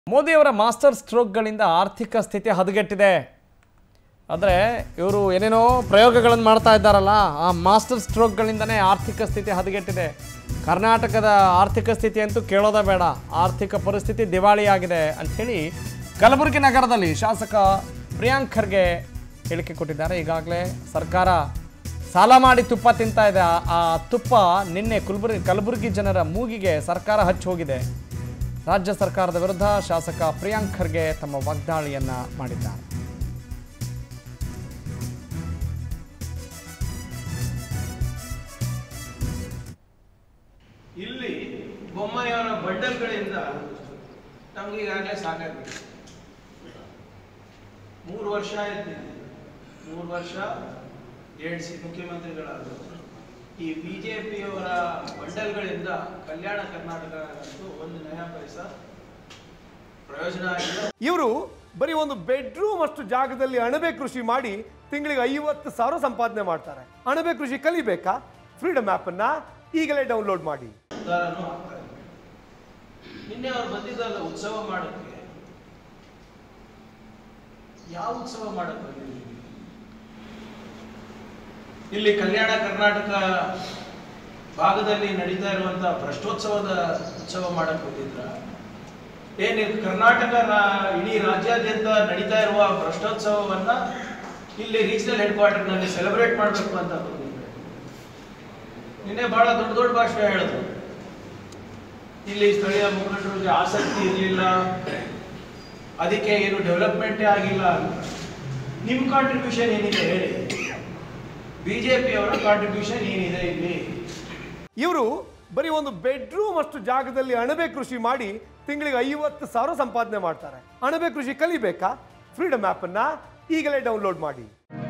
ಮೋದಿಯವರ ಮಾಸ್ಟರ್ ಸ್ಟ್ರೋಕ್ಗಳಿಂದ ಆರ್ಥಿಕ ಸ್ಥಿತಿ ಹದಗೆಟ್ಟಿದೆ ಅಂದರೆ ಇವರು ಏನೇನೋ ಪ್ರಯೋಗಗಳನ್ನು ಮಾಡ್ತಾ ಇದ್ದಾರಲ್ಲ ಆ ಮಾಸ್ಟರ್ ಸ್ಟ್ರೋಕ್ಗಳಿಂದನೇ ಆರ್ಥಿಕ ಸ್ಥಿತಿ ಹದಗೆಟ್ಟಿದೆ ಕರ್ನಾಟಕದ ಆರ್ಥಿಕ ಸ್ಥಿತಿ ಅಂತೂ ಕೇಳೋದೇ ಬೇಡ ಆರ್ಥಿಕ ಪರಿಸ್ಥಿತಿ ದಿವಾಳಿಯಾಗಿದೆ ಅಂಥೇಳಿ ಕಲಬುರಗಿ ನಗರದಲ್ಲಿ ಶಾಸಕ ಪ್ರಿಯಾಂಕ್ ಖರ್ಗೆ ಹೇಳಿಕೆ ಕೊಟ್ಟಿದ್ದಾರೆ ಈಗಾಗಲೇ ಸರ್ಕಾರ ಸಾಲ ಮಾಡಿ ತುಪ್ಪ ತಿಂತಾ ಇದೆ ಆ- ಆ ತುಪ್ಪ ನಿನ್ನೆ ಕಲಬುರಗಿ ಕಲಬುರಗಿ ಜನರ ಮೂಗಿಗೆ ಸರ್ಕಾರ ಹಚ್ಚಿ ಹೋಗಿದೆ ರಾಜ್ಯ ಸರ್ಕಾರದ ವಿರುದ್ಧ ಶಾಸಕ ಪ್ರಿಯಾಂಕ್ ಖರ್ಗೆ ತಮ್ಮ ವಾಗ್ದಾಳಿಯನ್ನ ಮಾಡಿದ್ದಾರೆ ಇಲ್ಲಿ ಬೊಮ್ಮಾಯಿಯವರ ಬಂಡಲ್ಗಳಿಂದ ನಮ್ಗೆ ಈಗಾಗಲೇ ಸಾಕಾಗಿದೆ ಮೂರು ವರ್ಷ ಆಯ್ತು ಮೂರು ವರ್ಷ ಎರಡು ಸಿ ಮುಖ್ಯಮಂತ್ರಿಗಳಾದರು ಈ ಬಿ ಜೆ ಪಿಯವರ ಬಂಡಲ್ಗಳಿಂದ ಕಲ್ಯಾಣ ಕರ್ನಾಟಕಕ್ಕಂತೂ ಒಂದು ನಯ ಪೈಸಾ ಪ್ರಯೋಜನ ಆಗಿಲ್ಲ ಇವರು ಬರೀ ಒಂದು ಬೆಡ್ರೂಮ್ ಅಷ್ಟು ಜಾಗದಲ್ಲಿ ಅಣಬೆ ಕೃಷಿ ಮಾಡಿ ತಿಂಗಳಿಗೆ ಐವತ್ತು ಸಾವಿರ ಸಂಪಾದನೆ ಮಾಡ್ತಾರೆ ಅಣಬೆ ಕೃಷಿ ಕಲಿಬೇಕಾ ಫ್ರೀಡಮ್ ಅನ್ನ ಈಗಲೇ ಡೌನ್ಲೋಡ್ ಮಾಡಿ ಉದ್ಧಾರನೂ ಆಗ್ತಾ ಇದೆ ನಿನ್ನೆ ಅವ್ರು ಬಂದಿದ್ದಲ್ಲ ಉತ್ಸವ ಮಾಡಕ್ಕೆ ಯಾವ ಉತ್ಸವ ಮಾಡಕ್ ಬಂದಿದ್ದೀವಿ ಇಲ್ಲಿ ಕಲ್ಯಾಣ ಕರ್ನಾಟಕ ಭಾಗದಲ್ಲಿ ನಡೀತಾ ಇರುವಂತಹ ಭ್ರಷ್ಟೋತ್ಸವದ ಉತ್ಸವ ಮಾಡಕ್ ಬಂದಿದ್ರ ಏನು ಕರ್ನಾಟಕ ರಾ- ಇಡೀ ರಾಜ್ಯಾದ್ಯಂತ ನಡೀತಾ ಇರುವ ಭ್ರಷ್ಟೋತ್ಸವವನ್ನ ಇಲ್ಲಿ ರೀಜನಲ್ ಹೆಡ್ ಕ್ವಾರ್ಟರ್ನಲ್ಲಿ ಸೆಲೆಬ್ರೇಟ್ ಮಾಡಬೇಕು ಅಂತ ಬಂದಿದ್ದಾರೆ ನಿನ್ನೆ ಬಹಳ ದೊಡ್ಡ ದೊಡ್ಡ ಭಾಷಣ ಹೇಳಿದ್ರು ಇಲ್ಲಿ ಸ್ಥಳೀಯ ಮುಖಂಡರಿಗೆ ಆಸಕ್ತಿ ಇರಲಿಲ್ಲ ಅದಕ್ಕೆ ಏನು ಡೆವಲಪ್ಮೆಂಟೇ ಆಗಿಲ್ಲ ಅಂತ ನಿಮ್ಮ ಕಾಂಟ್ರಿಬ್ಯೂಷನ್ ಏನಿದೆ ಹೇಳಿ ಬಿಜೆಪಿಯವರ ಕಾಂಟ್ರಿಬ್ಯೂಷನ್ ಏನಿದೆ ಇಲ್ಲಿ ಇವರು ಬರೀ ಒಂದು ಬೆಡ್ರೂಮ್ ಅಷ್ಟು ಜಾಗದಲ್ಲಿ ಅಣಬೆ ಕೃಷಿ ಮಾಡಿ ತಿಂಗಳಿಗೆ ಐವತ್ತು ಸಾವಿರ ಸಂಪಾದನೆ ಮಾಡ್ತಾರೆ ಅಣಬೆ ಕೃಷಿ ಕಲಿಬೇಕಾ ಫ್ರೀಡಮ್ ಅನ್ನ ಈಗಲೇ ಡೌನ್ಲೋಡ್ ಮಾಡಿ